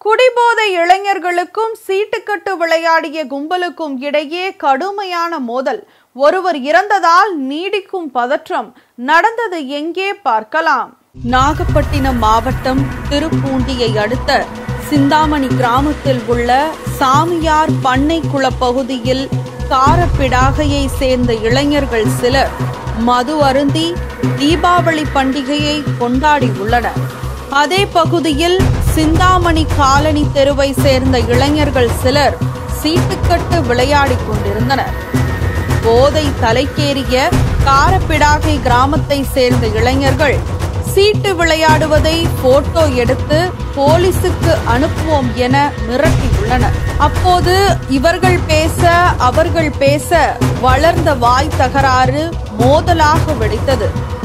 குடிபோதை இளைஞர்களுக்கும் சீட்டுக்கட்டு விளையாடிய கும்பலுக்கும் இடையே கடுமையான மோதல் ஒருவர் இறந்ததால் நீடிக்கும் பதற்றம் நடந்தது எங்கே பார்க்கலாம் நாகப்பட்டினம் மாவட்டம் திருப்பூண்டியை அடுத்த சிந்தாமணி கிராமத்தில் உள்ள சாமியார் பண்ணைக்குள பகுதியில் காரப்பிடாகையை சேர்ந்த இளைஞர்கள் சிலர் மது அருந்தி தீபாவளி பண்டிகையை கொண்டாடி உள்ளனர் அதே பகுதியில் சிந்தாமணி காலனி தெருவை சேர்ந்த இளைஞர்கள் சிலர் சீட்டுக்கட்டு விளையாடிக் கொண்டிருந்தனர் போதை தலைக்கேறிய காரப்பிடாகை கிராமத்தை சேர்ந்த இளைஞர்கள் சீட்டு விளையாடுவதை போட்டோ எடுத்து போலீசுக்கு அனுப்புவோம் என மிரட்டியுள்ளனர் அப்போது இவர்கள் பேச அவர்கள் பேச வளர்ந்த வாய் தகராறு மோதலாக வெடித்தது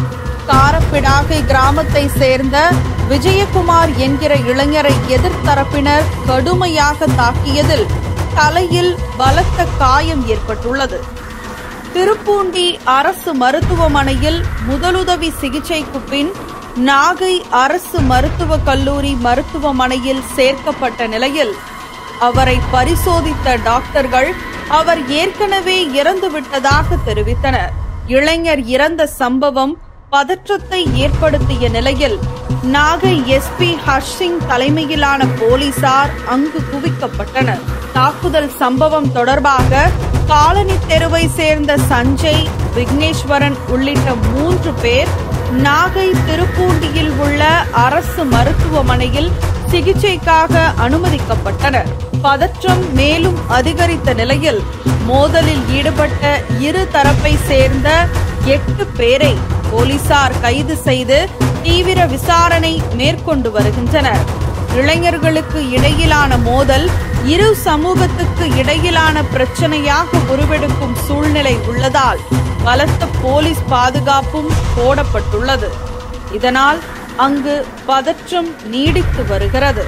காரப்பிடாகை கிராமத்தை சேர்ந்த விஜயகுமார் என்கிற இளைஞரை எதிர்த்தரப்பினர் கடுமையாக தாக்கியதில் தலையில் பலத்த காயம் ஏற்பட்டுள்ளது திருப்பூண்டி அரசு மருத்துவமனையில் முதலுதவி சிகிச்சைக்கு பின் நாகை அரசு மருத்துவக் கல்லூரி மருத்துவமனையில் சேர்க்கப்பட்ட நிலையில் அவரை பரிசோதித்த டாக்டர்கள் அவர் ஏற்கனவே இறந்துவிட்டதாக தெரிவித்தனர் இளைஞர் இறந்த சம்பவம் பதற்றத்தை ஏற்படுத்திய நிலையில் நாகை எஸ்பி ஹர்ஷிங் தலைமையிலான போலீசார் அங்கு குவிக்கப்பட்டனர் தாக்குதல் சம்பவம் தொடர்பாக காலனி தெருவை சேர்ந்த சஞ்சய் விக்னேஸ்வரன் உள்ளிட்ட மூன்று பேர் நாகை திருப்பூண்டியில் உள்ள அரசு மருத்துவமனையில் சிகிச்சைக்காக அனுமதிக்கப்பட்டனர் பதற்றம் மேலும் அதிகரித்த நிலையில் மோதலில் ஈடுபட்ட இரு தரப்பை சேர்ந்த எட்டு பேரை போலீசார் கைது செய்து தீவிர விசாரணை மேற்கொண்டு வருகின்றனர் இளைஞர்களுக்கு இடையிலான மோதல் இரு சமூகத்துக்கு இடையிலான பிரச்சனையாக உருவெடுக்கும் சூழ்நிலை உள்ளதால் பலத்த போலீஸ் பாதுகாப்பும் போடப்பட்டுள்ளது இதனால் அங்கு பதற்றம் நீடித்து வருகிறது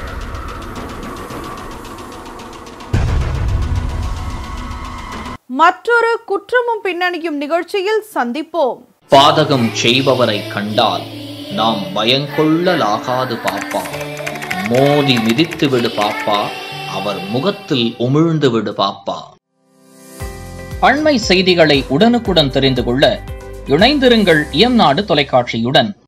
மற்றொரு குற்றமும் பின்னணியும் நிகழ்ச்சியில் சந்திப்போம் பாதகம் செய்பவரை கண்டால் நாம் பயங்கொள்ளலாகாது பாப்பா மோதி மிதித்து விடு பாப்பா அவர் முகத்தில் உமிழ்ந்து விடு பாப்பா அண்மை செய்திகளை உடனுக்குடன் தெரிந்து கொள்ள இணைந்திருங்கள் இயம்நாடு தொலைக்காட்சியுடன்